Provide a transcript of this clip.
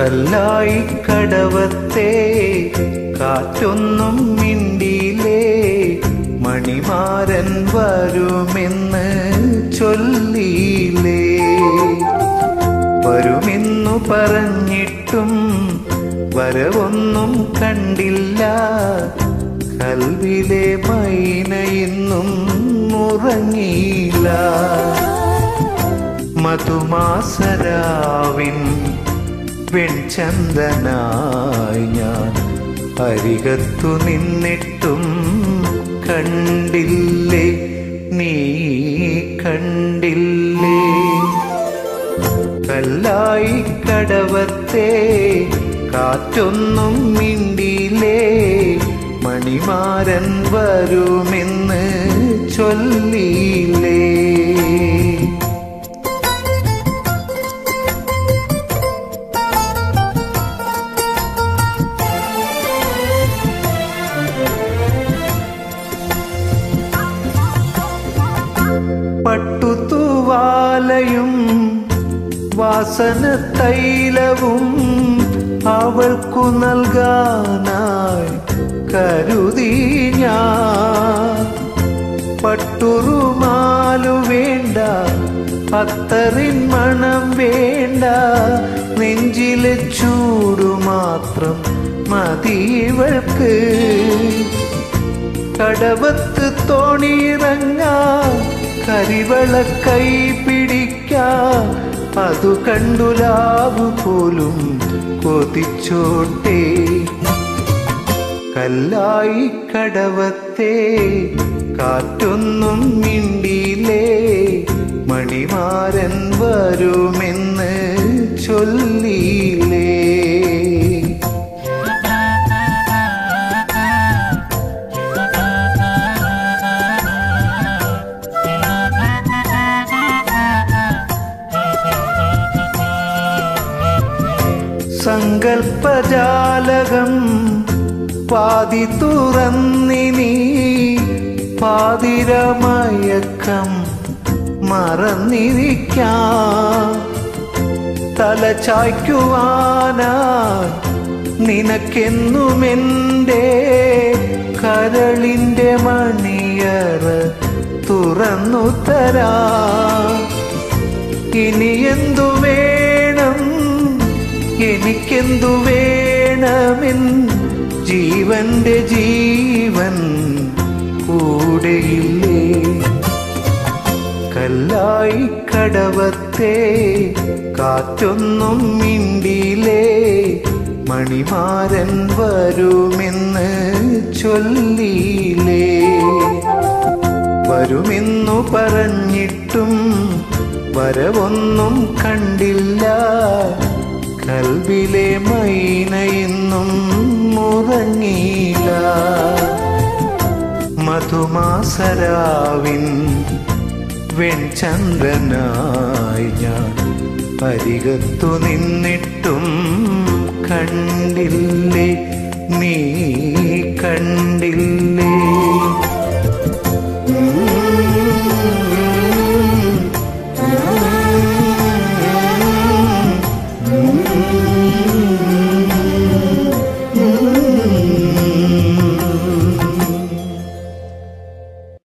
കല്ലായി കടവത്തെ കാറ്റൊന്നും മിണ്ടിയിലേ മണിമാരൻ വരുമെന്ന് ചൊല്ലിയിലേ വരുമെന്നു പറഞ്ഞിട്ടും വരവൊന്നും കണ്ടില്ല കൽവിലെ മൈന ഇന്നും ഉറങ്ങിയില്ല മധുമാസരാവിൻ വെൺചന്ദനായി ഞാൻ അരികത്തു നിന്നിട്ടും കണ്ടില്ലേ നീ കണ്ടില്ലേ കല്ലായി കടവത്തെ കാറ്റൊന്നും മിണ്ടിയിലേ മണിമാരൻ വരുമെന്ന് ചൊല്ലിയില്ലേ പട്ടുതൂവാലയും വാസന തൈലവും അവൾക്കു നൽകാനായി കരുതി ഞാൻ പട്ടുറുമാലു വേണ്ട അത്തറിൻ മണം വേണ്ട നെഞ്ചിലെ ചൂടു മാത്രം മതി ഇവൾക്ക് കടവത്ത് തോണിയിറങ്ങാം കരിവള കൈ പിടിക്കാം അതു കണ്ടു ലാവ് പോലും കൊതിച്ചോട്ടെ കല്ലായി കടവത്തെ കാറ്റൊന്നും മിണ്ടിയിലേ മണിമാരൻ വരുമെന്ന് ചൊല്ലിയില്ലേ സങ്കൽപ്പജാലകം പാതി തുറന്നിനി പാതിരമയക്കം മറന്നിരിക്കാം തല ചായ്ക്കുവാനായി നിനക്കെന്നുമെൻ്റെ കരളിൻ്റെ മണിയറ തുറന്നു തരാം ഇനി എന്തു വേണം എനിക്കെന്തു വേണമെൻ ജീവന്റെ ജീവൻ കൂടെയില്ലേ കല്ലായി കടവത്തെ കാറ്റൊന്നും മിണ്ടിയിലേ മണിമാരൻ വരുമെന്ന് ചൊല്ലിയില്ലേ വരുമെന്നു പറഞ്ഞിട്ടും വരവൊന്നും കണ്ടില്ല കൽവിലെ മൈന ഇന്നും മുറങ്ങിയില്ല മധുമാസരാവിൻ വെൺചന്ദ്രനായി ഞാൻ അരികത്തു നിന്നിട്ടും കണ്ടില്ലേ നീ കണ്ടില്ലേ